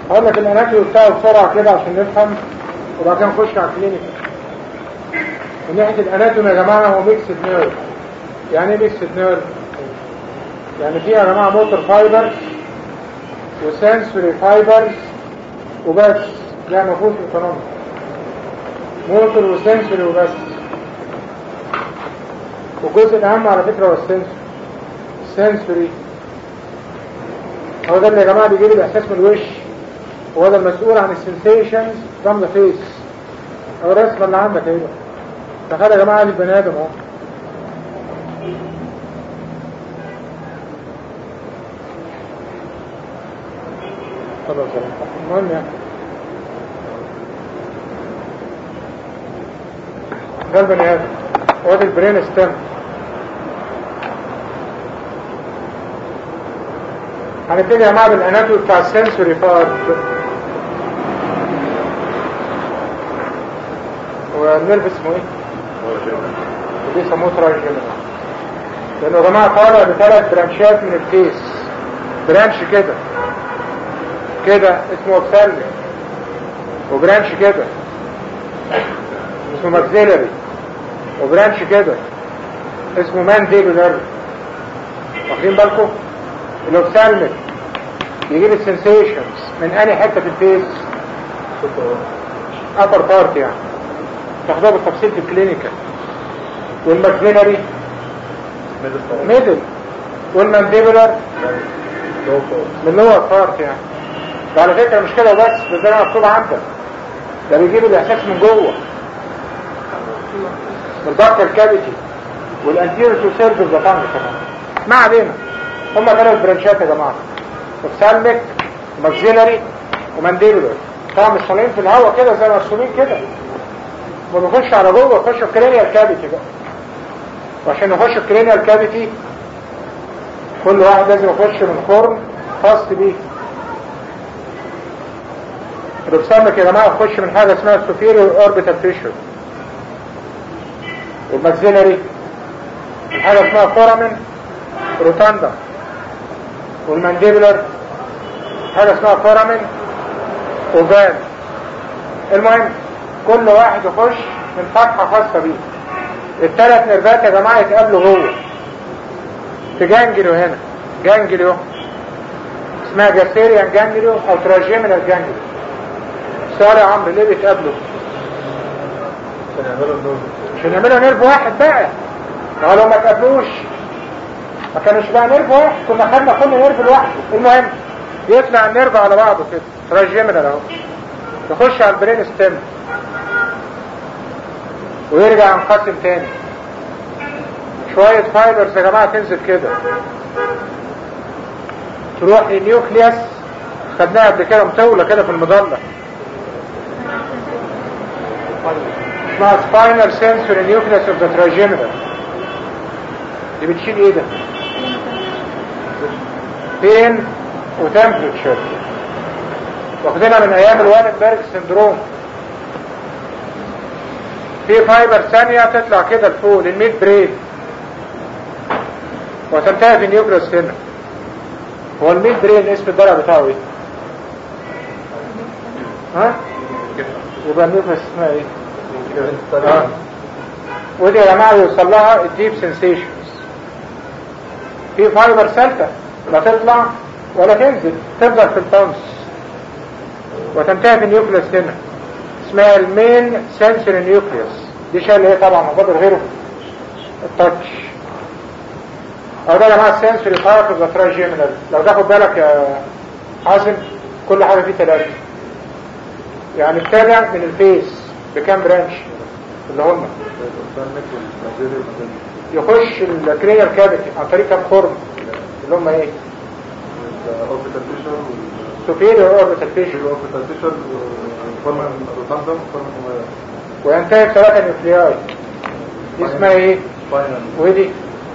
هقول لك الاناتومي بتاعه بسرعه كده عشان نفهم وبعد كده نخش على الكلينيك من ناحيه الاناتومي يا جماعه هو ميكسد نيرف يعني ايه ميكسد نيرف يعني في يا جماعه موتور فايبرز وسنسوري فايبرز وبس لا ما فيهوش ايكونومي موتور وسنسوري وبس والجزء الاهم على فكره هو السنسوري السنسوري هو ده اللي يا جماعه بيجيب الاحساس من الوش هو ده المسؤول عن السنسيشنز from the face هو الرسمه اللي عندك ايه ده تخيل يا جماعه البني ادم اهو خلاص المهم يعني ده البني ادم هو ده البرين ستيم هنبتدي يا جماعه بالاناتومي بتاع السنسوري بارت والنيرف اسمه ايه؟ اللي بيسموه ترايجيمينال لانه يا جماعه طالع بثلاث برانشات من الفيس برانش كده كده اسمه اوبسالمي وبرانش كده اسمه ماكسيلري وبرانش كده اسمه مانديبولار واخدين بالكم الاوبسالميك يجيب السنسيشنز من انهي حته في الفيس ابر بارت يعني تاخدوها بالتفصيل في الكلينيكال والماكسيلري ميدل والمانديبولار من لور بارت يعني وعلى فكرة مش كده بس ده زي ما مكتوب عندك ده بيجيب الاحساس من جوه من البكر الكافيتي والانتيرو تو سيرفس ده كمان ما علينا هم ثلاث برانشات يا جماعه اوبسالميك ماكسيلري ومانديبولار طبعا مش طالعين في الهواء كده زي مرسومين كده ونخش على جوه نخش في كرينيال كافيتي بقى وعشان نخش في كرينيال كافيتي كل واحد لازم يخش من خرم خاص بيه الرسامك يا جماعة تخش من حاجة اسمها superior orbital tissue والماكسيلري من حاجة اسمها فورامين روتاندا والمانديبولر حاجة اسمها فورامين اوفال المهم كل واحد يخش من فتحة خاصة بيه الثلاث نرفات يا جماعة يتقابلوا جوه في جانجليو هنا جانجليو اسمها جاسيريان جانجليو او تراجيمينال جانجليو سؤال يا عمرو ليه بيتقابلوا عشان يعملوا نيرف واحد بقى ما لو ما تقابلوش ما كانوش بقى نيرف واحد كنا خدنا كل نيرف لوحده المهم يطلع النيرف على بعضه كده تراجيمينال اهو يخش على البرين ستيم ويرجع ينقسم تاني شوية فايبرز يا جماعة تنزل كده تروح للنيوكليوس خدناها قبل كده مطولة كده في المظلة اسمها spinal sensory nucleus of the trigeminal دي بتشيل ايه ده pain وتمبرتشر واخدينها من ايام الواننبرج سندروم في فايبر ثانية تطلع كده لفوق للميد برين وتنتهي في النيوكليوس هنا هو الميد برين اسم الدرع بتاعه ايه ها يبقى النيوكليوس اسمها ايه آه. ودي يا جماعة يوصل لها الديب سنسيشنز في فايبر ثالثة لا تطلع ولا تنزل تفضل في البانس وتنتهي في النيوكليوس هنا اسمها المين سنسوري نيوكليوس دي شايل ايه طبعا مقدر غيره التاتش او ده يا جماعة السنسوري بارت اوف ذا تراجيمينال لو تاخد بالك يا حازم كل حاجة فيه ثلاثة يعني ابتدى من الفيس بكام برانش اللي هم يخش الكرينيال كافيتي عن طريق كام خرم اللي هم ايه superior orbital tissue وينتهي بثلاثة نيوكلياي دي اسمها ايه ودي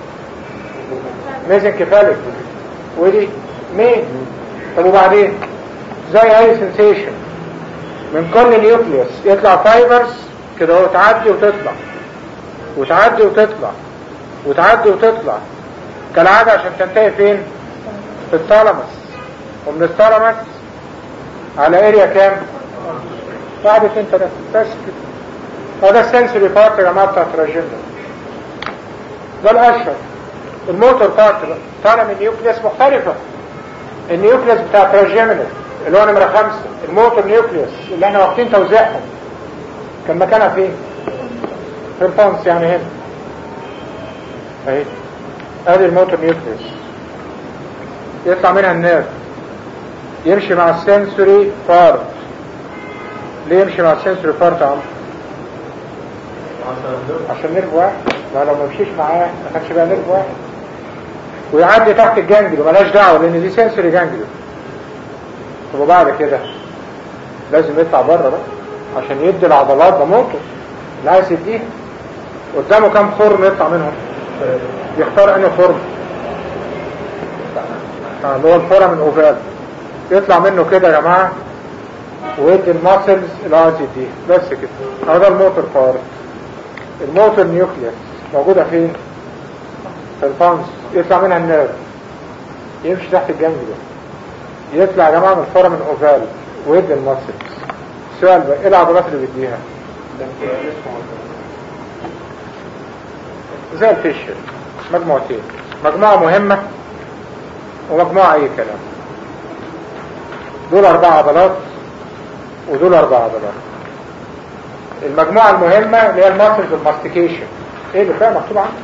ميزن كفالك ودي مين طب وبعدين زي اي سنسيشن من كل نيوكليوس يطلع فايبرز كده هو تعدي وتطلع وتعدي وتطلع وتعدي وتطلع كالعادة عشان تنتهي فين في الثالاموس ومن الثالاموس على اريا كام واحد اتنين تلاتة بس كده هذا السنسوري بارت يا جماعة بتاع التراجندر ده الاشهر الموتور بارت بقى طالع من نيوكليس مختلفة النيوكليس بتاع تراجيمينال اللي هو نمرة خمسة الموتور نيوكليس اللي احنا واخدين توزيعهم كان مكانها فين في الفونس يعني هنا اهي ادي الموتور نيوكليس يطلع منها النيرف يمشي مع السنسوري بارت ليه يمشي مع السنسوري بارت يا عم عشان نيرف واحد ما لو ما مشيش معاه ما كانش بقى نيرف واحد ويعدي تحت الجانجلو ملاش دعوه لان دي سنسوري جانجلو طب وبعد كده لازم يطلع بره بقى عشان يدي العضلات ده موتور اللي عايز يديها قدامه كام خرم يطلع منهم يختار انهي خرم آه، اللي هو الفورم الاوفال يطلع منه كده يا جماعه ويدي الماسلز اللي عايز يديها بس كده هذا الموتور بارت الموتور نيوكليس موجوده فين في الفانس يطلع منها النيرف يمشي تحت الجنب ده يطلع يا جماعه من الفورم الاوفال ويدي الماسلز السؤال بقى ايه العضلات اللي بيديها زي الفيشر مجموعتين مجموعة مهمة ومجموعة اي كلام دول اربع عضلات ودول اربع عضلات المجموعة المهمة اللي هي الماسلز والماستيكيشن ايه اللي فيها مكتوب عنها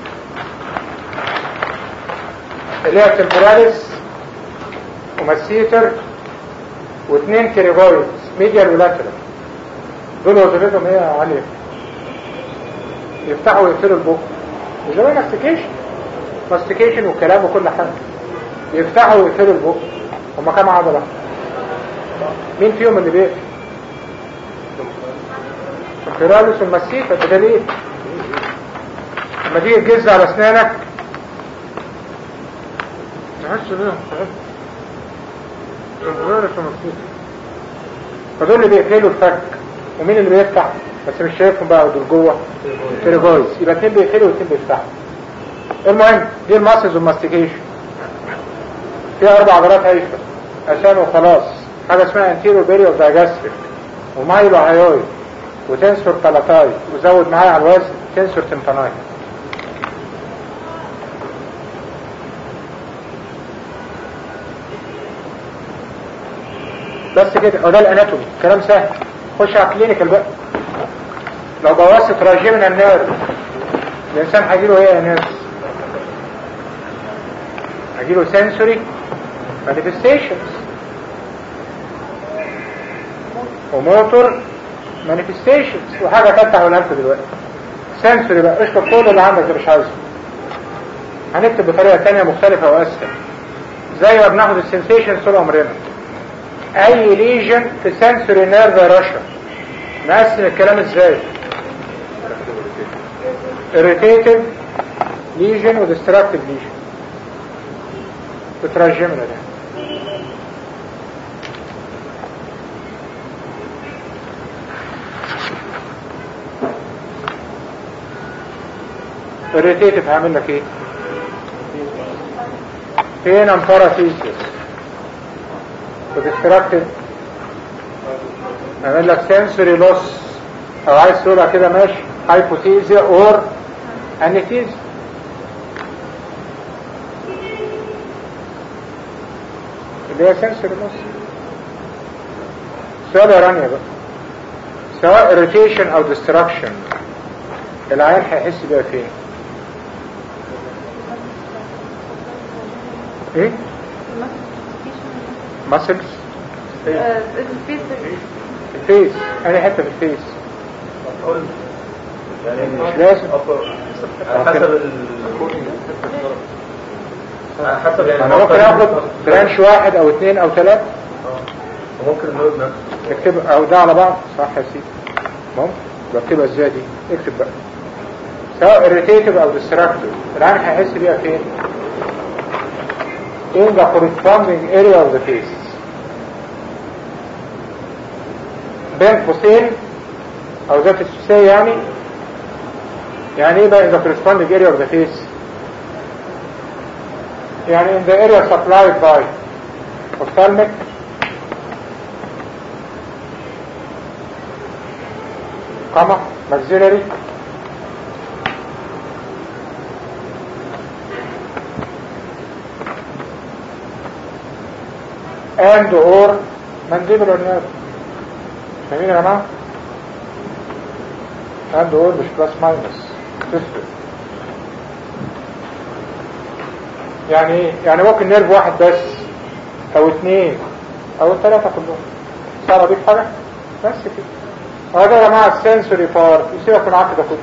اللي هي التمبوراليس وماسيتر واثنين كيريغويدز ميديال ولاترال دول وظيفتهم ايه يا علي يفتحوا ويقفلوا البق وزي ما ماستيكيشن ماستيكيشن والكلام وكل حاجه يفتحوا ويقفلوا البق هما كام عضله مين فيهم اللي بيقفل الكيرالوس والمسيكة ده ليه لما تيجي تجز على اسنانك تحس بيهم الكيرالوس والمسيكة فدول اللي بيقفلوا الفك ومين اللي بيفتح بس مش شايفهم بقى دول جوه تيريجويز يبقى اتنين بيقفلوا واثنين بيفتحوا المهم دي الماسلز والماستيكيشن فيها اربع عضلات هايفه عشان وخلاص حاجه اسمها انتيرو بيريو دايجاستريك ومايلو هايوي وتنسور تلاتاي وزود معايا على الوزن تنسور تمباناي بس كده هو ده الاناتومي كلام سهل خش على الكلينيكال بقى لو بوظت راجمنا النيرف الانسان هيجيله ايه يا ناس هيجيله سنسوري manifestations وموتور manifestations وحاجة تالتة هقولها لكم دلوقتي سنسوري بقى اشطب كل اللي عندك ده مش عايزه هنكتب بطريقة تانية مختلفة واسهل زي ما بناخد السنسيشن طول عمرنا اي ليجن في سنسوري نيرف يا رشا نقسم الكلام ازاي irritative lesion و destructive lesion بترجمنا ده irritative هعمل لك ايه فين امباراسيسيس وdestructive هعمل لك sensory loss او عايز تقولها كده ماشي hypothesia or anesthesia اللي هي sensory loss سؤال يا رانيا بقى سواء irritation او destruction العيان هيحس بيها فين ايه muscles الفيس انا حته في الفيس مش لازم حسب حسب يعني انا ممكن اخد برانش واحد او اثنين او ثلاثة ممكن النود نفسه اكتب او ده على بعض صح يا سيدي ممكن بكتبها ازاي دي اكتب بقى سواء irritative او destructive العين هيحس بيها فين in the corresponding area of the face بين قوسين او ذات السوسية يعني يعني ايه بقى in the corresponding area of the face يعني in the area supplied by ophthalmic comma maxillary and or mandibular nerve فاهمين يا جماعه and or مش بلس ماينس تفرق يعني ايه؟ يعني ممكن نيرف واحد بس او اثنين او الثلاثة كلهم صار بيك حاجة بس كده وهذا يا جماعة السنسوري بارت يسيبك من عقد ده كله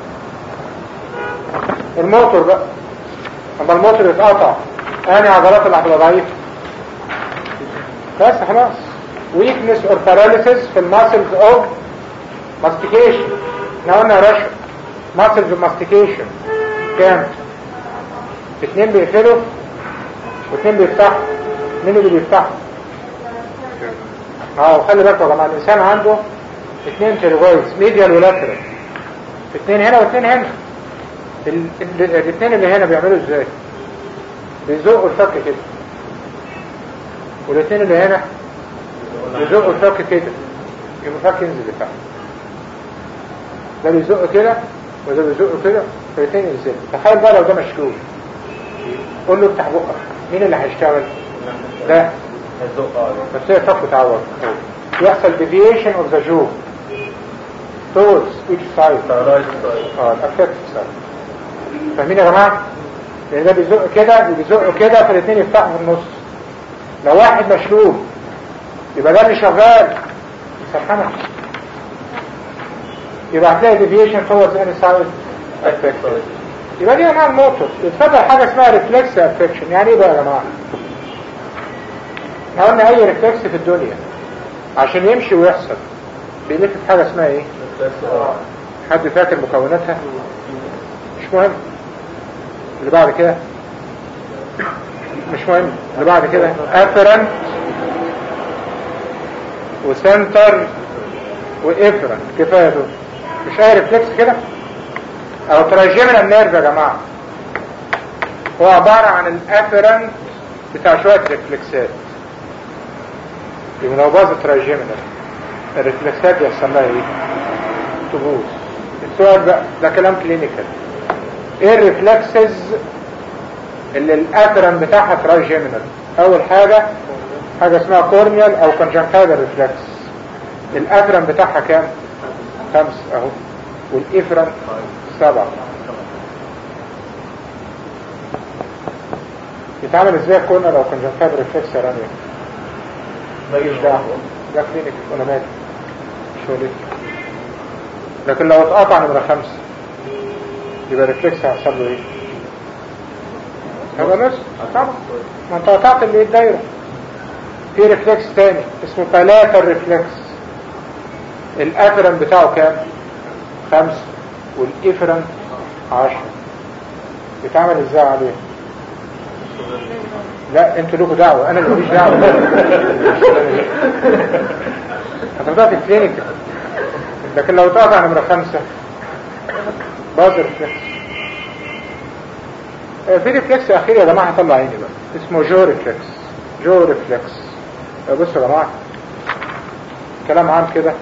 الموتور بقى اما الموتور يتقطع انهي عضلات اللي هتبقى ضعيفة بس خلاص weakness or paralysis في الماسلز of mastication احنا قلنا يا رشا muscles of mastication كام؟ اتنين بيقفلوا واتنين بيفتحوا مين اللي بيفتحوا؟ اه وخلي بالكم يا جماعه الانسان عنده اتنين تيرويدز ميديال ولاترال اتنين هنا واتنين هنا ال- ال- الاتنين اللي هنا بيعملوا ازاي؟ بيزقوا الفك كده والاتنين اللي هنا بيزقوا الفك كده يبقى الفك ينزل لتحت ده بيزق كده وده بيزق كده فالاتنين ينزلوا تخيل بقى لو ده مشلول قول له افتح بقك مين اللي هيشتغل؟ ده الذوق اه بس هي الفك تعور يحصل deviation of the jaw towards each side رايت سايد اه الافكت سايد فاهمين يا جماعه؟ لان ده بيزق كده وبيزق كده فالاثنين يفتحوا في النص لو واحد مشلول يبقى ده اللي شغال سبحانه يبقى هتلاقي deviation towards any side affected يبقى دي يا جماعه الموتور يتفضل حاجه اسمها ريفلكس افكشن يعني ايه بقى يا جماعه؟ احنا قلنا اي ريفلكس في الدنيا عشان يمشي ويحصل بيلف في حاجه اسمها ايه؟ حد فاكر مكوناتها؟ مش مهم اللي بعد كده مش مهم اللي بعد كده افرنت وسنتر وافرنت كفايه دول مش اي ريفلكس كده او تراجمنا النيرف يا جماعه هو عباره عن الافرنت بتاع شويه ريفلكسات يبقى لو باظ التراجمنا الريفلكسات يحصل لها ايه؟ تبوظ السؤال بقى ده كلام كلينيكال ايه الريفلكسز اللي الافرن بتاعها تراجيمينال اول حاجة حاجة اسمها كورنيال او كونجنكتيفال ريفلكس الافرن بتاعها كام خمس اهو والافرن سبعة يتعمل ازاي الكورنيال او كونجنكتيفال ريفلكس يا رانيا ماليش دعوة ده كلينيك ولا مالي مش وليك لكن لو اتقطع نمرة خمسة يبقى الريفلكس هيحصل له ايه؟ هيبقى نص طبعا ما انت قطعت اللي الدايرة في ريفلكس تاني اسمه ثلاثة ريفلكس الافرن بتاعه كام؟ خمسة والافرن عشرة بيتعمل ازاي عليه؟ لا انتوا لكم دعوة انا اللي ماليش دعوة هتبدأ في الكلينيك لكن لو اتقطع نمرة خمسة باظ ريفلكس آه، في ريفلكس اخير يا جماعة هطلع عيني بقى اسمه جو ريفلكس جو ريفلكس آه، بصوا يا جماعة كلام عام كده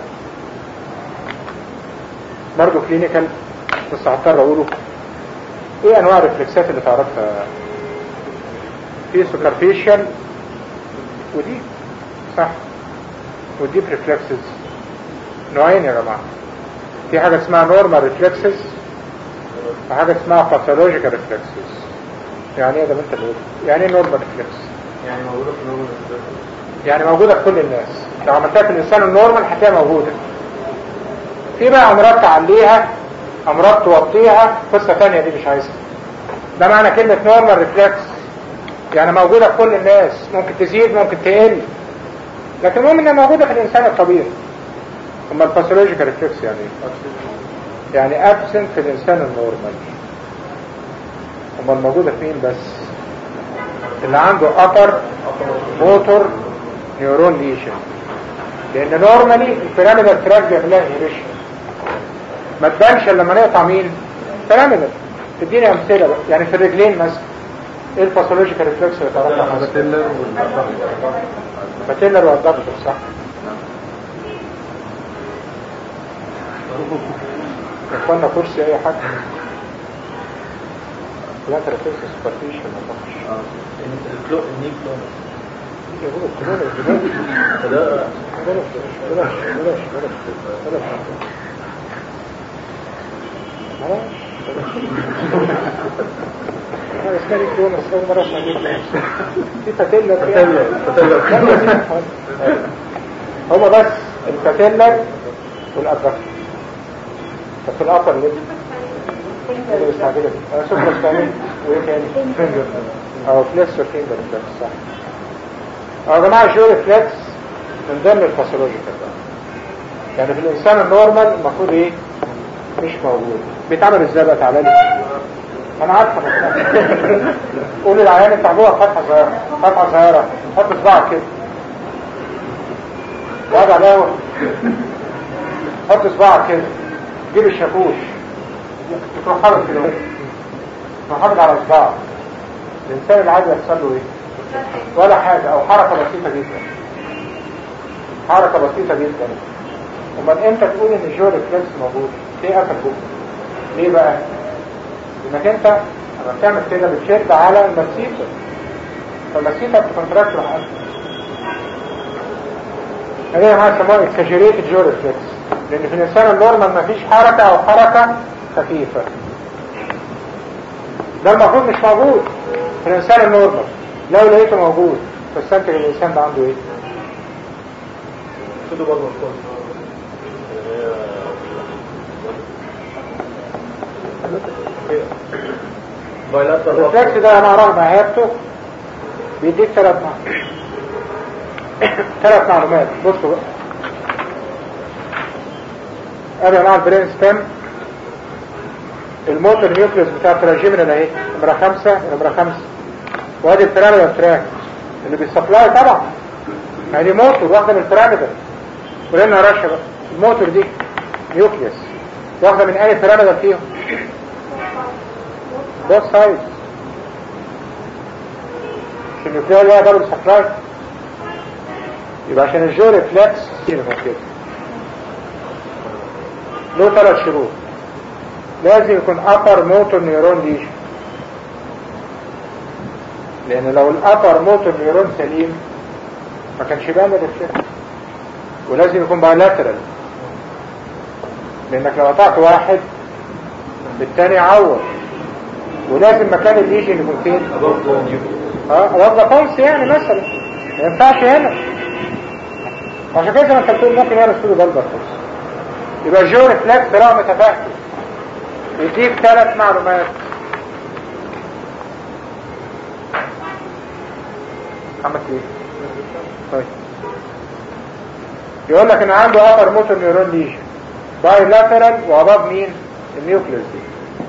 برضه كلينيكال بس هضطر اقوله ايه انواع الريفلكسات اللي تعرفها في سوبرفيشال ودي صح وديب ريفلكسز نوعين يا جماعة في حاجة اسمها نورمال ريفلكسز وحاجة اسمها باثولوجيكال ريفلكسز يعني ايه ده انت اللي قلت يعني ايه نورمال ريفلكس يعني موجودة في نوم يعني موجودة في كل الناس لو عملتها في الانسان النورمال هتلاقيها موجودة في بقى امراض تعليها امراض توطيها قصة تانية دي مش عايزها ده معنى كلمة نورمال ريفلكس يعني موجودة في كل الناس ممكن تزيد ممكن تقل لكن المهم انها موجودة في الانسان الطبيعي اما الباثولوجيكال ريفلكس يعني ايه؟ يعني ابسنت في الانسان النورمال اما الموجودة في مين بس اللي عنده upper موتور نيورون ليشن لان نورمالي البيراميدال تراك بيعمل لها انهيبيشن ما تبانش الا لما نقطع مين بيراميدال تديني امثله بقى يعني في الرجلين مثلا ايه الباثولوجيكال ريفلكس اللي تعرفها مثلا باتيلر باتيلر والدكتور صح يا اخوانا كرسي اي حد لا تركيز سوبرفيشن ما تفكرش الكلو النيك كلونس يقول الكلون الجنود فده بلاش بلاش بلاش بلاش بلاش بلاش انا اسمعني كلون اسمعني مرة اسمعني في فتلة فتلة هما بس الفتلة والأبرك طب في الأطر ليه؟ اللي بيستعجلك أنا سوبر اسمعني وإيه تاني؟ أو فليكس وفينجر فليكس صح اه يا جماعة الجوري فليكس من ضمن الفاسيولوجيكال بقى يعني في الإنسان النورمال المفروض إيه؟ مش موجود بيتعمل إزاي بقى تعالى لي أنا عارفة قول للعيان انت جوه فتحة صغيرة فتحة صغيرة حط صباعك كده وقعد على القهوة حط صباعك كده جيب الشاكوش تروح حاطط كده تروح حاطط على صباعك الإنسان العادي يحصل له إيه؟ ولا حاجة او حركة بسيطة جدا حركة بسيطة جدا امال انت تقول ان الجو ريفلكس موجود ليه قفل بكره ليه بقى انك انت لما بتعمل كده بتشد على المسيطة فالمسيطة بتكونتراكت راح قفل هذه يا جماعه يسموها اكسجريتد جو ريفلكس لان في الانسان النورمال مفيش حركة او حركة خفيفة ده المفروض مش موجود في الانسان النورمال لو لقيته موجود فاستنتج الانسان ده عنده ايه سودو برضه الكون الريفلكس ده انا رغم عيادته بيديك ثلاث معلومات ثلاث معلومات بصوا بقى انا مع البرين ستام الموتور نيوكليوس بتاع التراجيمين اهي نمرة خمسة نمرة خمسة وادي البيراميدال تراك اللي بيسبلاي طبعا ما دي موتور واحدة من البيراميدال ولنا رشا بقى الموتور دي نيوكليوس واحدة من اي بيراميدال فيهم both sides مش النيوكليار ليها دبل سبلاي يبقى عشان الجو ريفلكس كده له ثلاث شروط لازم يكون upper motor neuron lesion لان لو الابر موتور نيورون سليم ما كانش يبان الريفلكس ولازم يكون بايلاترال لانك لو قطعت واحد بالتاني يعوض ولازم مكان الليجن يكون فين اه وضع فالس يعني مثلا ما ينفعش هنا عشان كده ما انت بتقول ممكن يعمل سودو بلبر يبقى الجو ريفلكس رغم تفاهته يديك ثلاث معلومات عملت ايه طيب يقول لك ان عنده upper motor neuron lesion bilateral واباب مين النيوكليوس دي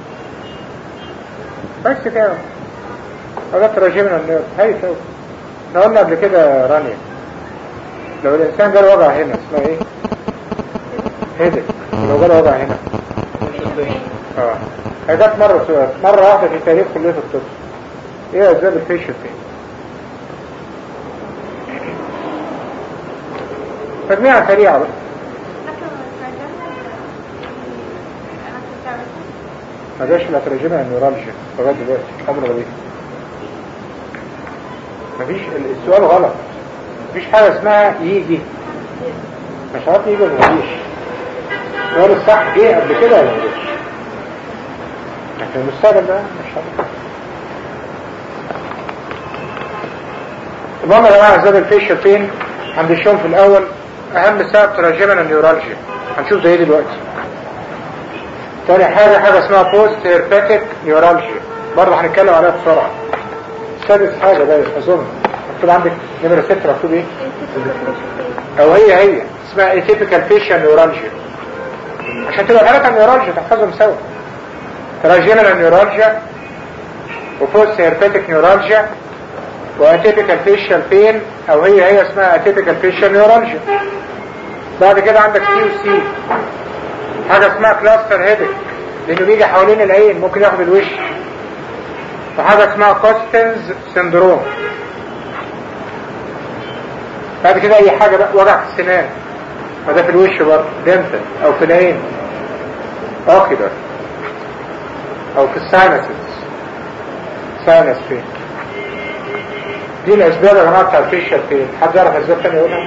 بس كده هذا تراجمنا النيوت هاي سوي احنا قلنا قبل كده رانيا لو الانسان جاله وجع هنا اسمها ايه هيدك لو جاله وجع هنا اه هي جت مرة سؤال مرة واحدة في تاريخ كلية الطب ايه اسباب الفيشل فين تجميعة سريعة بقى ما جاش لا ترجمة النيورالجيا لغاية دلوقتي عمره ما جه مفيش السؤال غلط مفيش حاجة اسمها يجي مش عارف يجي ولا ما يجيش السؤال الصح جه قبل كده ولا ما جاش لكن المستقبل ده مش عارف المهم يا جماعة زاد الفيشل فين عند الشوم في الأول أهم سبب تراجمنا النيورالجيا هنشوف زي دلوقتي تاني حاجة حاجة اسمها بوست هيرباتيك نيورالجيا برضه هنتكلم عليها بسرعة سادس حاجة بقى أظن مكتوب عندك نمرة ستة مكتوب ايه؟ أو هي هي اسمها ايتيبيكال فيشال نيورالجيا عشان تبقى ثلاثة نيورالجيا تحفظهم سوا تراجمنا نيورالجيا وبوست هيرباتيك نيورالجيا واتيبيكال فيشال بين او هي هي اسمها اتيبيكال فيشال نيورالجيا بعد كده عندك سي وسي حاجة اسمها كلاستر هيدك لانه بيجي حوالين العين ممكن ياخد الوش وحاجة اسمها كوستنز سندروم بعد كده اي حاجة بقى وجع في السنان فده في الوش برضه دنتل او في العين اوكيدر او في الساينسز ساينس فين دي الاسباب يا جماعه بتاع الفيشل فين حد يعرف اسباب تانية يقولها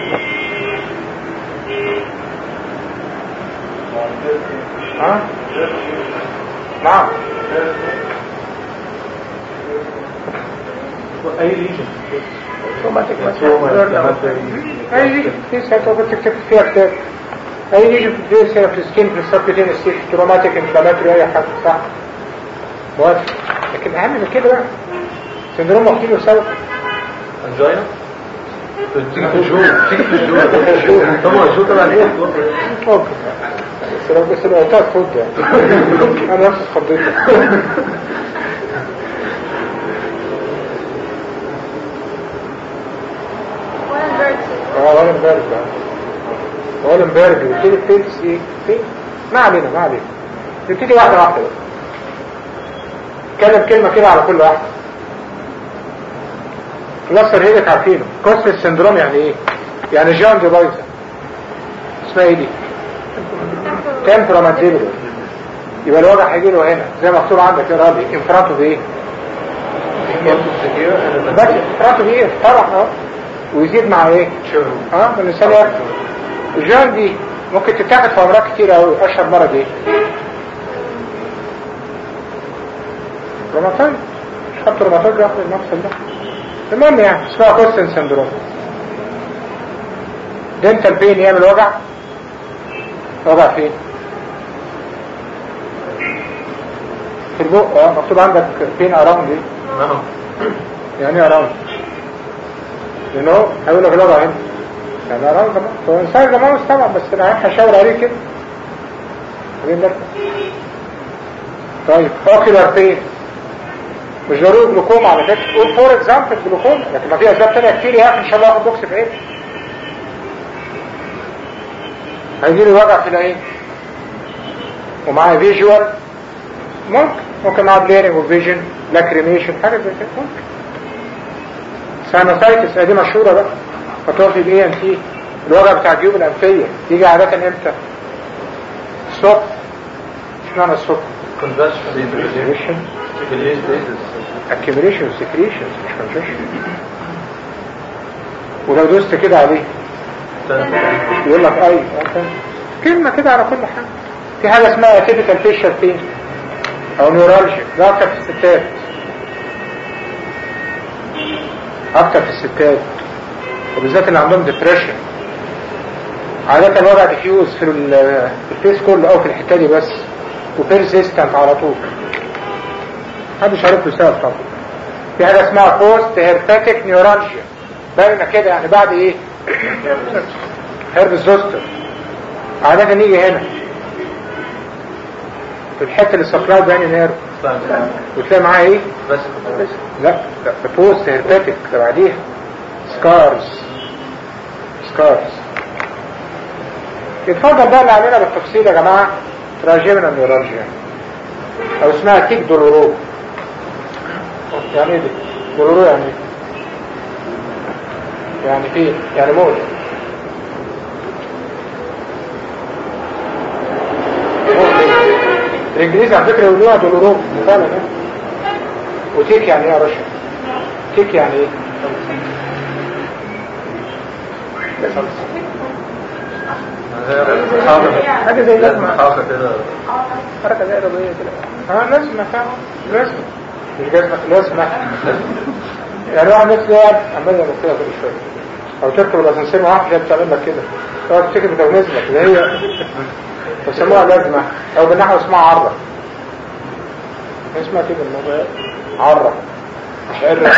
ها نعم اي ليجن روماتيك تروما اي ليجن في ساعتها كنت تكتب فيها كتاب اي ليجن في الفيس في السكين في السبتين السيف تروماتيك انفلاماتوري اي حاجه صح موافق لكن اهم من كده بقى سندروم واخدينه سبب انجينا تيجي في الجو تيجي في الجو طبعا الجو طبعا ايه ممكن بس لو بس لو قلتها تفوت يعني انا نفسي اتخضيت اه ولا امبارح بقى ولا امبارح بيبتدي الفيلس ايه فين ما علينا ما علينا نبتدي واحده واحده بقى اتكلم كلمه كده على كل واحده كلاستر هيدك عارفينه كوست سندروم يعني ايه يعني جان دي بايظه اسمها ايه دي تمبرامنتيبل يبقى الوضع هيجي له هنا زي ما مكتوب عندك يا راجل انفرانتو بايه بس انفرانتو بايه طبعا اه ويزيد مع ايه اه من الانسان ياكل الجان دي ممكن تتاخد في امراض كتير قوي اشهر مرض ايه روماتويد مش خدت روماتويد ياخد المفصل ده المهم يعني اسمها كوستن سندروم دنتال بين يعمل وجع وجع فين في البق اه مكتوب عندك بين اراوند دي نعم يعني ايه اراوند لانه هيقول لك الوضع هنا يعني اراوند هو انسان جماعه طبعا بس انا هشاور عليه كده خلينا نركز طيب اوكيلر بين مش ضروري جلوكوما على فكره قول فور اكزامبل جلوكوما لكن ما في اسباب تانية كتير يا اخي ان شاء الله اخد بوكس في عين هيجي لي وجع في العين ومعاه فيجوال ممكن ممكن معاه بليرنج وفيجن لاكريميشن حاجه زي كده ممكن ساينوسايتس دي مشهوره بقى فتوفي الاي ان تي الوجع بتاع الجيوب الانفيه يجي عاده امتى؟ الصبح اشمعنى الصبح؟ كونفرشن Accumulation في الايج بيزس accumulation secretions مش congestion ولو دوست كده عليه يقول لك اي أوكي. كلمة كده على كل حاجة في حاجة اسمها typical facial pain او نيورالجيا ده اكتر في الستات اكتر في الستات وبالذات اللي عندهم depression عادة الوضع ديفيوز في ال- في الفيس كله او في الحتة دي بس وبيرسيستنت على طول محدش عارف له سبب طبعا في حاجة اسمها بوست هيرباتيك نيورالجيا باينة كده يعني بعد ايه هيرب زوستر عادة نيجي هنا في الحتة اللي سبلاي بين نيرف وتلاقي معاه ايه بس لا لا ده بوست هيرباتيك ده بعديها سكارز سكارز يتفضل بقى اللي علينا بالتفصيل يا جماعة تراجمنا النيورالجيا او اسمها تيك دولورو يعني ايه دي دولورو يعني ايه يعني فين يعني موت الانجليزي على فكرة يقولوها دولورو فعلا ايه وتيك يعني ايه يا رشا تيك يعني ايه حاجة زي لازمة حاجة كده حركة زي رضية كده اه لازمة فعلا لازمة مش جزمة لازمة يعني واحد نفسه يقعد عمال يعمل كده كل شوية او تركب الاسانسير معاه حاجة بتعمل لك كده تقعد تفتكر بتونزلك اللي هي بيسموها لازمة او بالنحو اسمها عرة اسمها كده الموضوع عرة مش عرة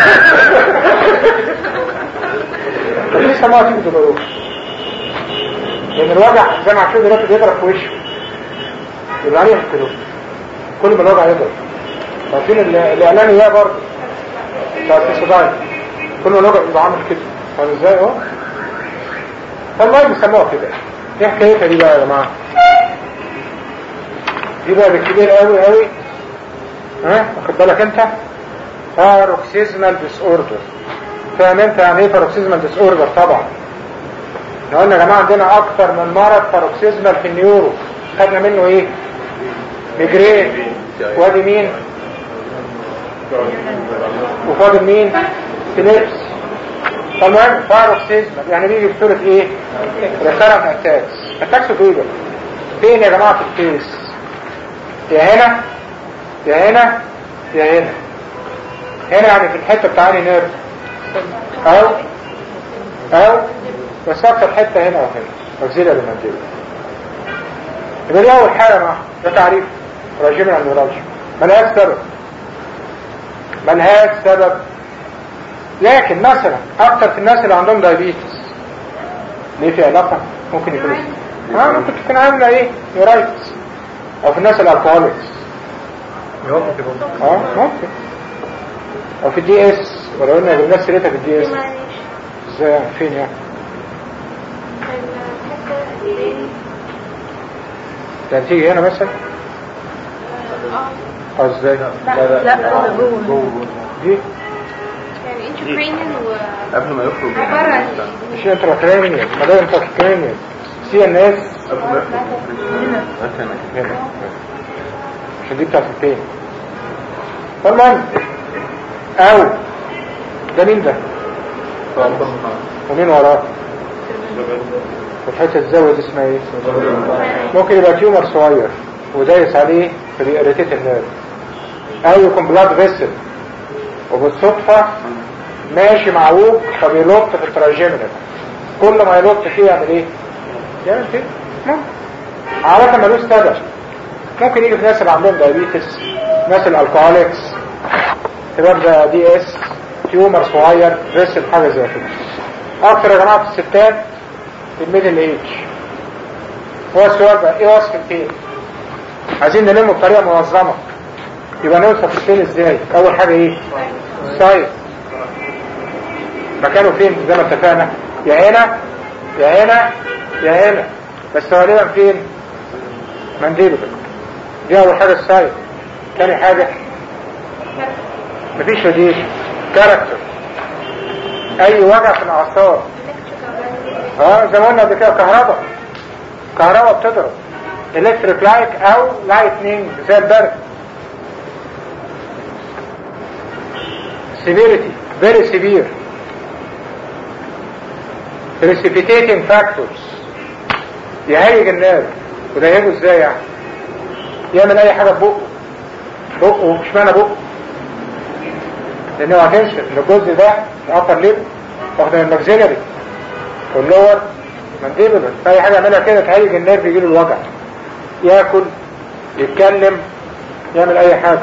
طب ليه سموها تيجي دلوقتي لان الوجع زي ما عارفين دلوقتي بيضرب في وشه يبقى عليه كده كل ما الوجع يضرب عارفين ال- الاعلان اياه برضه بتاع التصداي كل ما الوجع يبقى عامل كده فاهم ازاي اهو والله بيسموها كده ايه حكايتها دي بقى يا جماعه دي بقى بالكبير قوي قوي ها واخد بالك انت باروكسيزمال ديس اوردر فاهم انت يعني ايه باروكسيزمال ديس اوردر طبعا احنا قلنا يا جماعه عندنا اكتر من مرض باروكسيزمال في النيورو خدنا منه ايه ميجرين وادي مين وفاضل مين فيليبس فالمهم باروكسيزم يعني بيجي بصورة ايه ريكارنت اتاكس اتاكس في ايه ده فين يا جماعة في الكيس يا هنا يا هنا يا هنا هنا يعني في الحتة بتاعني نيرف او او بس اكتر حتة هنا وهنا مجزيلة للمنزيلة يبقى دي اول حالة معاها ده تعريف راجمنا النيورالجيا ملهاش سبب ملهاش سبب لكن مثلا اكتر في الناس اللي عندهم دايابيتس ليه في علاقة ممكن يكون اه ممكن تكون عاملة ايه نيورايتس او في الناس الالكوهوليكس اه ممكن او في الدي اس ولو ان الناس سيرتها في الدي اس ازاي فين يعني ده تيجي هنا مثلا اه ازاي لا لا جوه دي يعني انتركرينيال و قبل ما يخرج عبارة عن مش انتراكرينيال ما ده انتراكرينيال سي ان اس قبل ما يخرج هنا عشان دي بتاعت التاني فالمهم او ده مين ده ومين وراه والحته الزاويه دي اسمها ايه ممكن يبقى تيومر صغير ودايس عليه في الاريتيت النيرف او يكون بلاد فيسل وبالصدفة ماشي معوج فبيلط في التراجيمنال كل ما يلط فيه يعمل ايه يعمل كده ممكن عادة ملوش سبب ممكن يجي في ناس اللي عندهم دايابيتس ناس الالكوهوليكس تبقى ده دي اس تيومر صغير فيسل حاجة زي كده اكتر يا جماعة في الستات في الميدل ايج هو السؤال بقى ايه وصف الفين عايزين نلمه بطريقة منظمة يبقى نوصف الفين ازاي اول حاجة ايه سايد مكانه فين زي ما اتفقنا يا هنا يا هنا يا هنا بس غالبا فين منديبل دي اول حاجة السايد تاني حاجة مفيش رديش كاركتر اي وجع في الاعصاب اه زي ما قلنا قبل كده كهرباء كهرباء بتضرب الكتريك لايت او لايتنينج زي البرد severity very severe precipitating factors يهيج النار وده يهيجه ازاي يعني يعمل اي حاجة ببقه بقه مش معنى بقه لانه هتنسى ان الجزء ده الابر ليب واخد من الماكسيلري واللور منديبل فاي حاجة يعملها كده تهيج النيرف يجيله الوجع ياكل يتكلم يعمل اي حاجة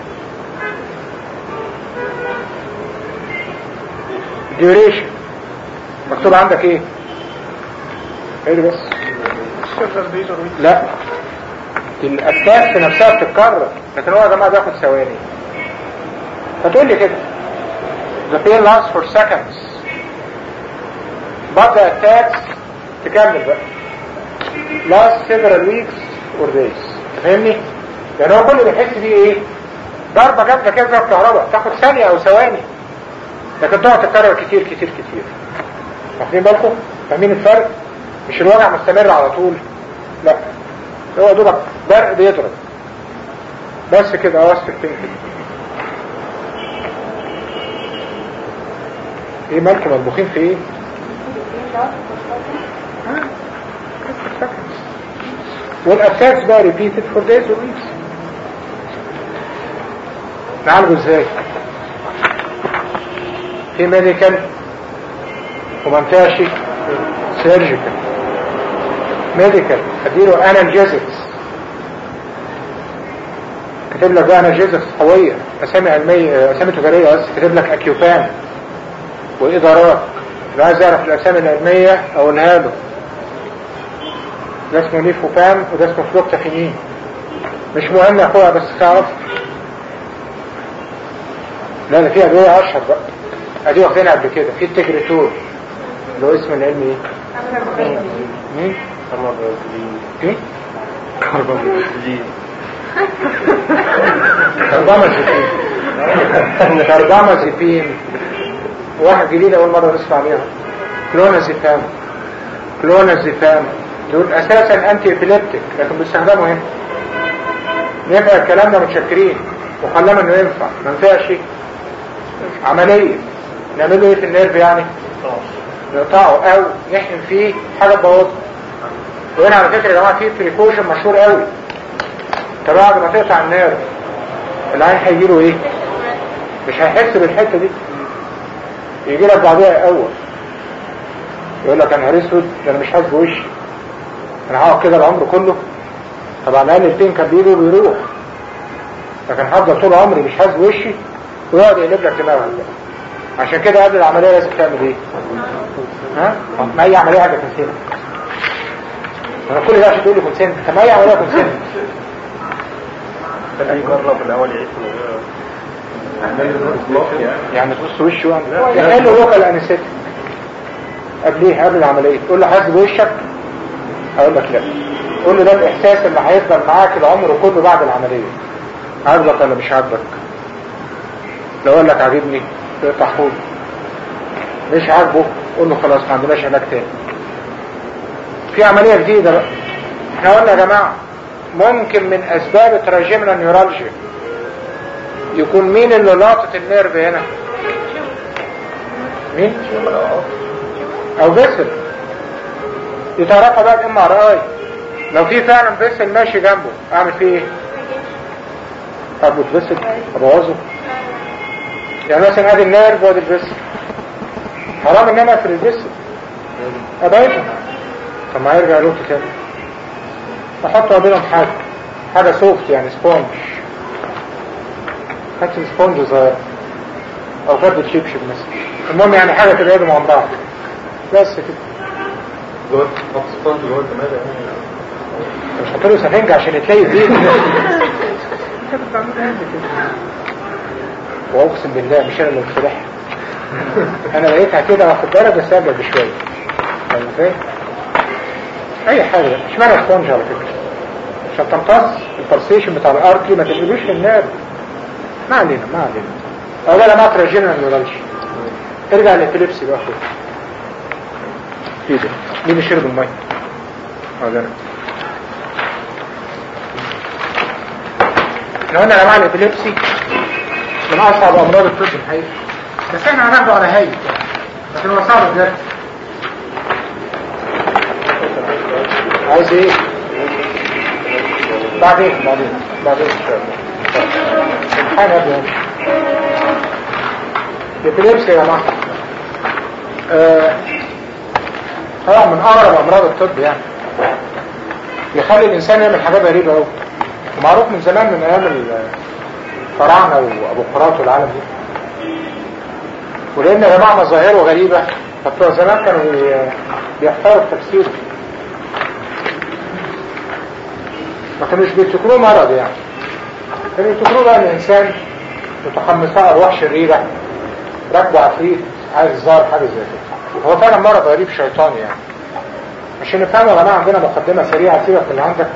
duration مكتوب عندك ايه ايه ده بس لا الاتاك نفسها بتتكرر لكن هو يا جماعه بياخد ثواني فتقول لي كده the pain lasts for seconds but the attacks تكمل بقى last several weeks or days فاهمني؟ يعني هو كل اللي بيحس بيه ايه؟ ضربة جامدة كده زي الكهرباء تاخد ثانية او ثواني لكن تقعد تتكرر كتير كتير كتير واخدين بالكم؟ فاهمين الفرق؟ مش الوجع مستمر على طول لا هو دوبك برق بيضرب بس كده اه وصف كده ايه مالكم مطبوخين في ايه؟ والاتاكس بقى ريبيتد فور دايز ويكس نعالجه ازاي؟ في ميديكال وما ينفعش سيرجيكال ميديكال اديله انالجيزكس كاتب لك بقى انالجيزكس قويه اسامي علميه اسامي تجاريه بس كاتب لك اكيوبان وادارات اللي عايز يعرف الاسامي العلميه اقولها له ده اسمه نيفوبام وده اسمه فلوكتافينين مش مهم يا اخويا بس تعرف لا ده في ادويه اشهر بقى ادي واخدينها قبل كده في التجريتور اللي هو اسم العلمي ايه؟ مين؟ ايه؟ كربامازيبين كربامازيبين واحد جديد اول مرة نسمع عليها كلونازيبام كلونازيبام دول اساسا انتي ابيليبتيك لكن بيستخدموا هنا نفع الكلام ده متشكرين وخلانا انه ينفع ما ينفعش عملية نعمل له ايه في النيرف يعني نقطعه او نحقن فيه حاجة تبوظه وهنا على فكرة يا جماعة في بريكوشن مشهور قوي انت بعد ما تقطع النيرف العين هيجيله ايه مش هيحس بالحتة دي يجي لك بعدها اول يقول لك انا اسود ده انا مش حاسس بوشي انا هقعد كده العمر كله طبعا الاقل البين كان بيجي وبيروح لكن هفضل طول عمري مش حاسس بوشي ويقعد يقلب لك دماغك عشان كده قبل العمليه لازم تعمل ايه؟ ها؟ ما اي عمليه حاجه كونسنت انا كل ده عشان تقول لي كونسنت طب ما اي عمليه كونسنت اي مرة في الاول يعيش يعني تبص وشه يعني يعني له لوكال انستيك قبليه قبل العمليه تقول له حاسس بوشك اقول لك لا قول له ده الاحساس اللي هيفضل معاك العمر كله بعد العمليه عاجبك ولا مش عاجبك لو قال لك عاجبني تقطع حوض مش عاجبه قول له خلاص ما عندناش علاج تاني في عمليه جديده بقى احنا قلنا يا جماعه ممكن من اسباب تراجمنا نيورالجيا يكون مين اللي لاقط النيرف هنا مين او بسل يتعرفها بقى الام ار اي لو في فعلا بسل ماشي جنبه اعمل فيه ايه اربط بسل ابوظه يعني مثلا ادي النيرف وادي البسل حرام ان انا اقفل البسل ابعدها طب ما هيرجع له تاني احط ما بينهم حاجه حاجه سوفت يعني سبونج هات سبونج صغير او فرد شبشب مثلا المهم يعني حاجه تبعدهم عن بعض بس كده جوه حط سبونج جوه الدماغ مش حط له سفنج عشان يتليف بيه واقسم بالله مش انا اللي مصلحها انا لقيتها كده واخد بالك بس ابعد بشويه فاهم ازاي؟ اي حاجه مش معنى سبونج على فكره عشان تمتص البرسيشن بتاع الارتري ما تقلبوش للنار ما علينا ما علينا اولا ما ترجينا النورالجي ارجع للابيليبسي بقى خد ايه ده مين اللي شرب الميه اه ده انا احنا قلنا يا جماعه الابيليبسي من اصعب امراض الطب الحقيقي بس احنا هناخده على هاي لكن هو صعب بجد عايز ايه بعدين بعدين بعدين ان شاء الله امتحان يا ابني الابيليبسي يا جماعه آه، طبعا من اغرب امراض الطب يعني يخلي الانسان يعمل حاجات غريبه قوي ومعروف من زمان من ايام الفراعنه وابو قراط والعالم دي ولان يا جماعه مظاهره غريبه فبتوع زمان كانوا بي- بيحتاروا في تفسيره ما كانوش بيفتكروه مرض يعني كانوا يفتكروه بقى ان الانسان متحمسه ارواح شريره راكبه عفريت عايز ظهر حاجه زي كده هو فعلا مرض غريب شيطاني يعني عشان نفهم يا جماعه عندنا مقدمه سريعه سيبك من اللي عندك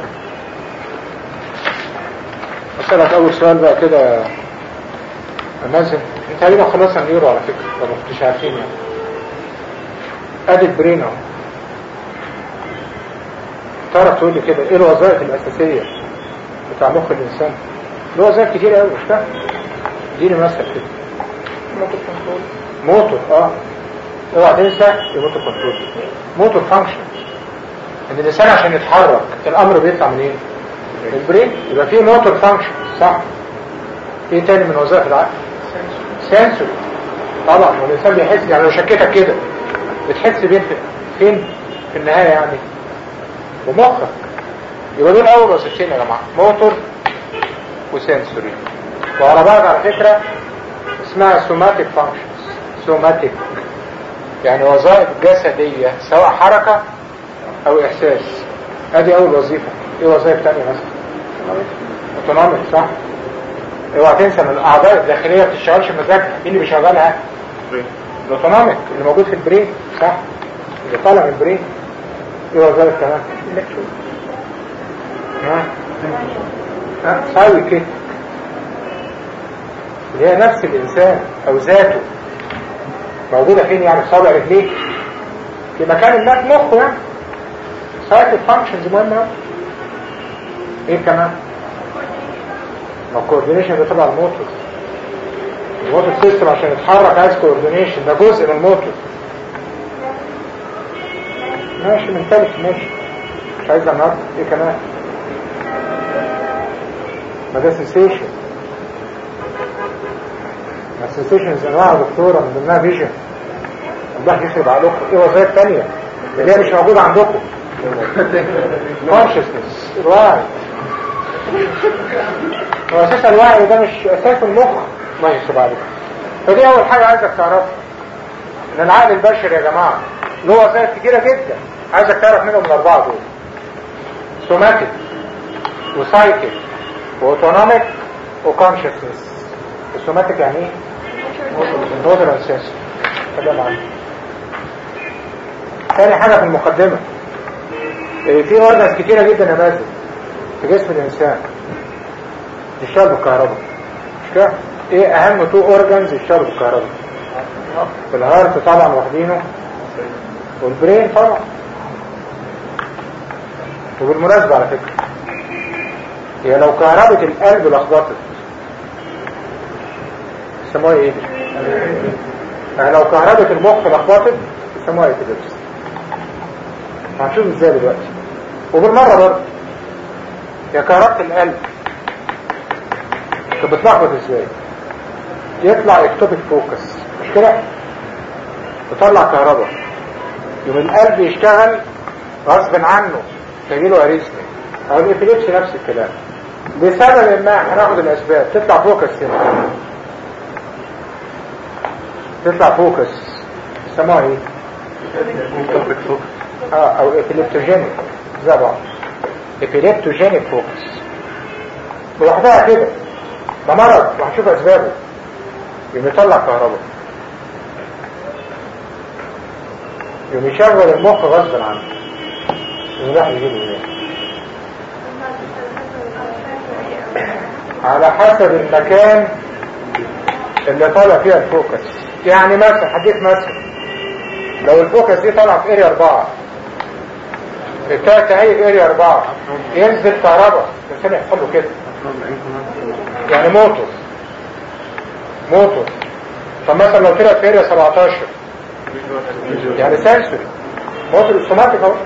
اسالك اول سؤال بقى كده يا مازن انت تقريبا خلصنا النيورو على فكره لو ما كنتش عارفين يعني ادي البرين اهو تعرف تقول لي كده ايه الوظائف الاساسيه بتاع مخ الانسان له وظائف كتير قوي مش فاهم اديني مثل كده موتور كنترول موتور اه اوعى تنسى الموتور كنترول موتور فانكشن ان الانسان عشان يتحرك الامر بيطلع منين من البرين يبقى فيه موتور فانكشن صح ايه تاني من وظائف العقل سنسوري طبعا والانسان بيحس يعني لو شكيتك كده بتحس بين فين في النهايه يعني ومخك يبقى دول اول وظيفتين يا جماعه موتور وسنسوري وعلى بعض على فكره اسمها سوماتيك فانكشنز سوماتيك يعني وظائف جسدية سواء حركة او احساس ادي اول وظيفة ايه وظائف تانية مثلا اوتونوميك صح اوعى تنسى ان الاعضاء الداخلية ما بتشتغلش بمزاجها مين اللي بيشغلها الاوتونوميك اللي موجود في البرين صح اللي طالع من البرين ايه وظائف كمان ها ها ساوي كده اللي هي نفس الإنسان أو ذاته موجودة فين يعني في صابع رجليه في مكان ما في مخه يعني سايكل فانكشنز مهمة أوي. ايه كمان ما الكوردينيشن ده تبع الموتور الموتور سيستم عشان يتحرك عايز كوردينيشن ده جزء من الموتور ماشي من ثالث ماشي مش عايز النهارده ايه كمان ما ده سنسيشن ما السنسيشنز انواع يا دكتوره من ضمنها فيجن الله يخرب عليكم ايه وظائف تانية اللي هي مش موجودة عندكم consciousness الوعي هو اساسا الوعي ده مش اساس المخ الله يخرب عليكم فدي اول حاجة عايزك تعرفها ان العقل البشري يا جماعة له وظائف كتيرة جدا عايزك تعرف منهم الاربعة دول سوماتيك وسايكيك واوتونوميك وكونشسنس السوماتيك يعني ايه؟ موتور اساسي كده معانا تاني حاجة في المقدمة إيه، في اورجنز كتيرة جدا يا مازن في جسم الانسان يشتغل بالكهرباء مش كده؟ ايه اهم تو اورجنز يشتغلوا بالكهرباء الهارت طبعا واخدينه والبرين طبعا وبالمناسبة على فكرة هي لو كهربة القلب لخبطت يسموها ايه دي؟ يعني لو كهربة المخ لخبطت يسموها ايبيليبسي هنشوف ازاي دلوقتي وبالمرة برضه يا كهربة القلب كانت بتلخبط ازاي يطلع اكتوبيك فوكس مش كده تطلع كهرباء يوم القلب يشتغل غصب عنه تجيله اريزمي او الابيليبسي نفس الكلام لسبب ما هناخد الاسباب تطلع فوكس هنا تطلع فوكس يسموها ايه اه او ابيليبتوجينيك زي بعض ابيليبتوجينيك فوكس لوحدها كده ده مرض وهنشوف اسبابه يوم يطلع كهرباء يوم يشغل المخ غصب عنه يوم راح يجيبه ايه على حسب المكان اللي طالع فيها الفوكس يعني مثلا هديك مثلا لو الفوكس دي طالعه في اريا 4 التالتة هي اريا 4 ينزل كهرباء الانسان يحصل له كده يعني موتور موتور طب مثلا لو طلعت في اريا 17 يعني سنسوري موتور السوماتيك اهو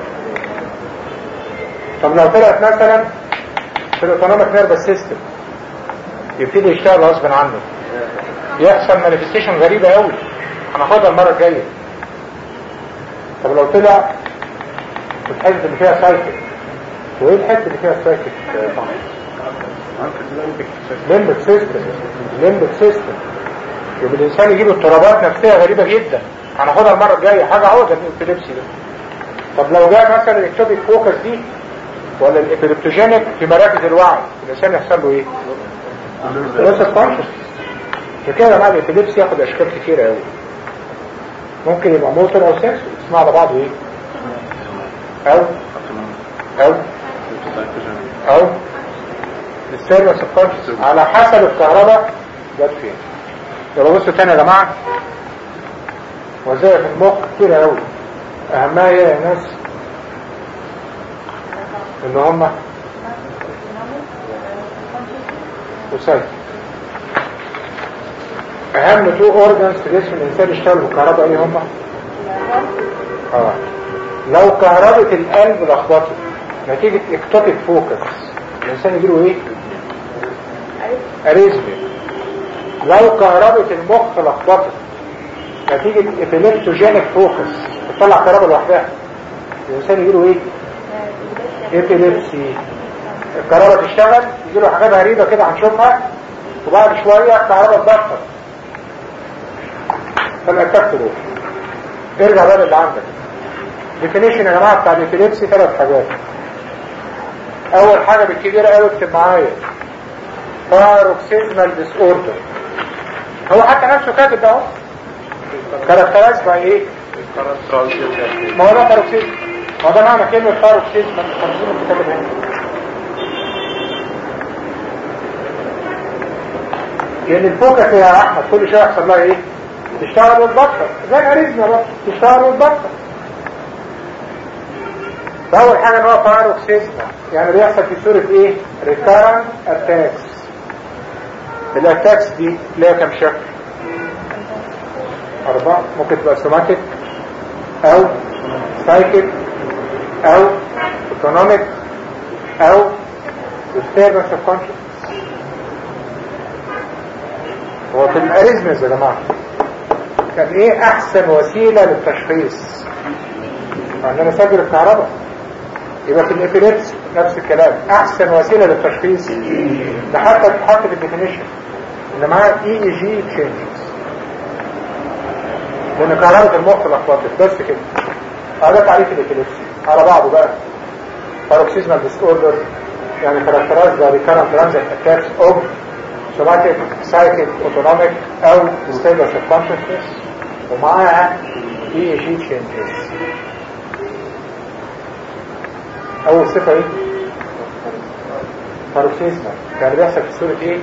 طب لو طلعت مثلا في الاوتونوميك نيرفس سيستم يبتدي يشتغل غصب عنه يحصل مانيفستيشن غريبه قوي هناخدها المره الجايه طب لو طلع في الحته اللي فيها سايكل وايه الحته اللي فيها سايكل ليمبك سيستم ليمبك سيستم يبقى الانسان يجيب اضطرابات نفسيه غريبه جدا هناخدها المره الجايه حاجه عوضه الابيليبسي ده طب لو جاء مثلا الاكتوبيك فوكس دي ولا الابيليبتوجينيك في مراكز الوعي الانسان يحصل له ايه؟ لسه كونشس فكده مع الابيليبسي ياخد اشكال كتيره قوي ممكن يبقى موتور او سنسور اسمع على بعض ايه؟ او او او السيرفس الكونشس على حسب الكهرباء جت فين يبقى بصوا تاني يا جماعه وظائف المخ كتيرة قوي اهمها ايه يا ناس اللي هم وسايد اهم تو اورجانز في جسم الانسان يشتغلوا بالكهرباء ايه هم اه لو كهرباء القلب لخبطت نتيجة اكتوبيك فوكس الانسان يجيله ايه اريزمي لو كهرباء المخ لخبطت نتيجة ابيليبتوجينيك فوكس بتطلع كهرباء لوحدها الانسان يجيله ايه ابيليبسي الكهرباء تشتغل يجيله حاجات غريبة كده هنشوفها وبعد شوية الكهرباء تبطل فالاتاك تروح ارجع بقى اللي عندك ديفينيشن يا جماعة بتاع الابيليبسي ثلاث حاجات اول حاجة بالكبيرة قوي اكتب معايا باروكسيزمال ديس اوردر هو حتى نفسه كاتب ده اهو كاركترايز باي ايه ما هو ده باروكسيزم ما هو ده معنى كلمة باروكسيزم ما تخرجين الكتاب هنا لان الفوكس يا احمد كل شويه يحصل لها ايه تشتغل وتبطل زي الاريزما بقى تشتغل وتبطل فاول حاجه ان هو باروكسيزم يعني بيحصل في صوره ايه ريكارنت اتاكس الاتاكس دي ليها كم شكل أربعة ممكن تبقى سوماتيك أو سايكيك أو ايكونوميك أو disturbance of consciousness هو في الاريزمز يا جماعة كان ايه احسن وسيلة للتشخيص عندنا سجل الكهرباء يبقى في الابيليبس نفس الكلام احسن وسيلة للتشخيص ده حتى تتحط في الديفينيشن اللي معاه اي اي جي تشينجز لان كهرباء المخ لخبطت بس كده هذا تعريف الابيليبس على بعضه بقى paroxysmal disorder يعني characterized by recurrent transient attacks of somatic, psychic, autonomic أو disturbance of consciousness ومعاها EEG changes أول صفة إيه؟ paroxysmal يعني بيحصل في صورة إيه؟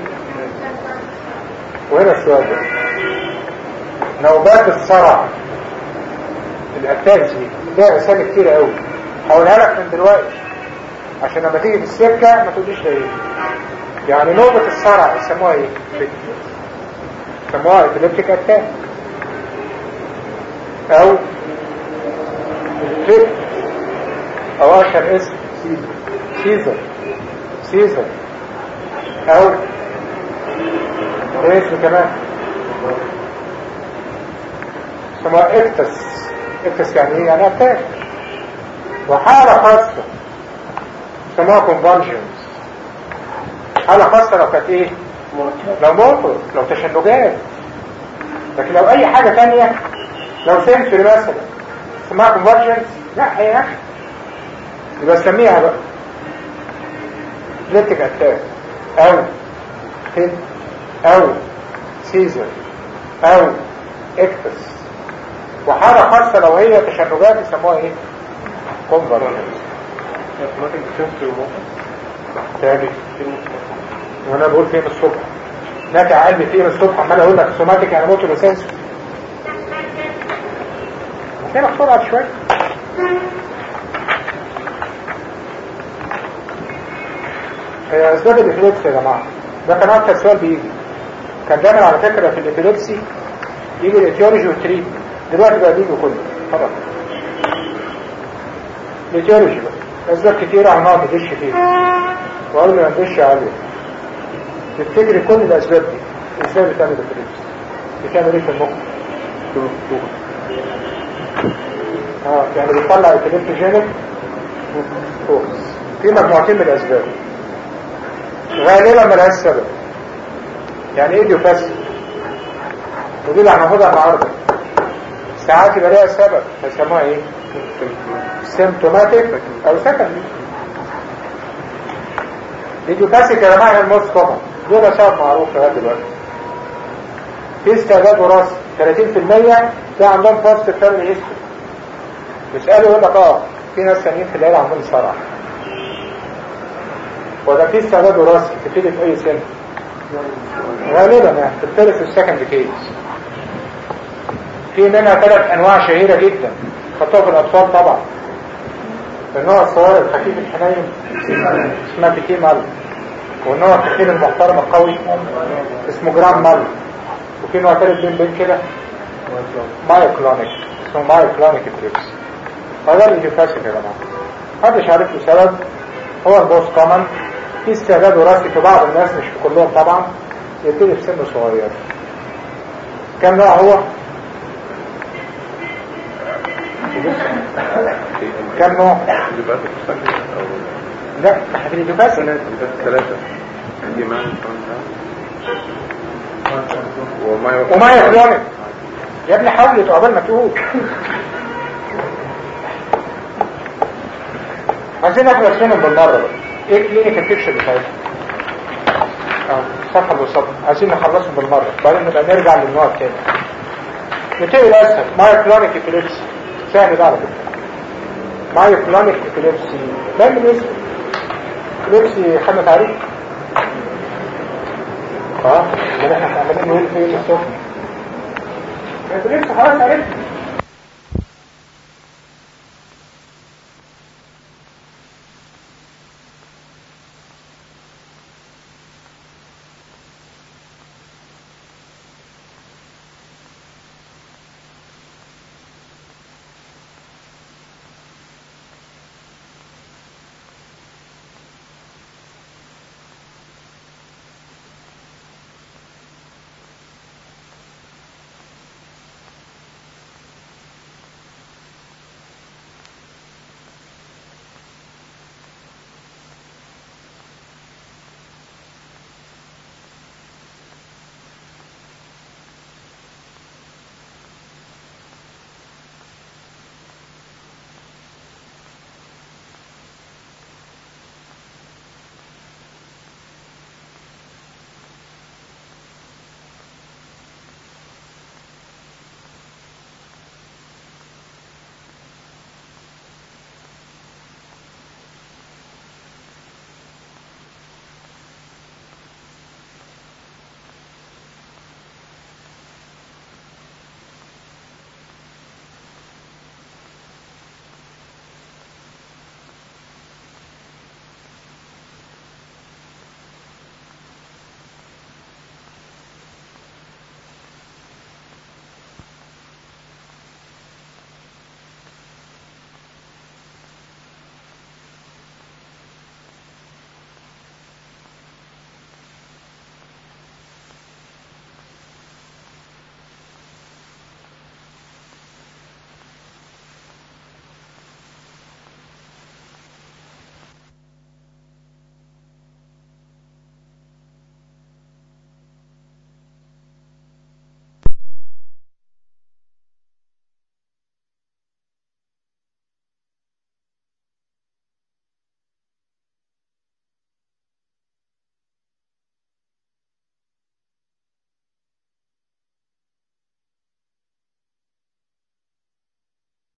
وهنا السؤال ده نوبات الصرع الأتاكس دي ده أسامي كتير قوي هقولها لك من دلوقتي عشان لما تيجي في السكة ما تقوليش ده ايه يعني نوبة الصرع يسموها ايه يسموها ابيليبتيك اتاك او الفيت او اشهر اسم سيزر سيزر او ايه اسم كمان يسموها اكتس اكتس يعني ايه يعني اتاك وحالة خاصة يسموها convulsions حالة خاصة لو كانت ايه لو موتور لو تشنجات لكن لو اي حاجة تانية لو سنسوري مثلا اسمها convulsions لا هي اكشن يبقى سميها بقى ليتك اتاك او هيد او سيزر او اكتس وحالة خاصة لو هي تشنجات يسموها ايه convulsions اوتوماتيك سنسور موتور تاني وانا بقول فين الصبح نافع قلبي فين الصبح عمال اقول لك سوماتيك يعني موتور وسنسور هتلاقي بسرعه شويه هي اسباب الابيليبسي يا جماعه ده كان اكتر سؤال بيجي كان دايما على فكره في الابيليبسي يجي الايتيولوجي والتريت دلوقتي بقى بيجي كله خلاص الايتيولوجي بقى اسباب كتيره هنقعد ندش فيها وقبل ما ندش عليه تفتكري كل الاسباب دي ازاي بتعمل الابيليبسي بتعمل ايه في المخ اه يعني بيطلع ابيليبتوجينيك فوكس في مجموعتين من الاسباب غالبا ملهاش سبب يعني ايه ديوباسي ودي اللي هناخدها النهارده ساعات يبقى ليها سبب هيسموها ايه سيمتوماتيك او سكندري الديوباسيك يا جماعه هي الموست كومن دول سبب معروف لغايه دلوقتي في استعداد وراثي 30% ده عندهم بوست فاميلي هيستوري بيسالوا يقول لك اه في ناس ثانيين في العيله عندهم صرع وده في استعداد وراثي تبتدي في اي سن غالبا يعني في الثالث والسكند كيس في منها ثلاث انواع شهيره جدا خطوها في الاطفال طبعا النوع الصغير الخفيف الحنين اسمها بيكي مال والنوع التخين المحترم القوي اسمه جرام مال وفي نوع ثالث بين بين كده مايوكلونيك اسمه مايوكلونيك ابريبس هذا الانجفاسك يا جماعه محدش عارف له سبب هو البوست كومن في استعداد وراثي في بعض الناس مش في كلهم طبعا يبتدي في سن صغير كم نوع هو؟ كم نوع؟ دلوقتي بتستخدم او لا الانجفاسك ثلاثة جمال وما وما يخلونك يا ابني حاول قبل ما تقول عايزين ناخد اسمهم بالمره بقى ايه كلينيكال بيكتشر بتاعتها اه صفحه بالصفحه عايزين نخلصهم بالمره بعدين نبقى نرجع للنوع التاني نبتدي الاسهل مايوكلونيك ابيليبسي سهل ده على فكره مايوكلونيك ابيليبسي ده من اسمه ابيليبسي خدنا تعريف اه ده احنا عمالين نقول في السخن ابيليبسي خلاص عرفت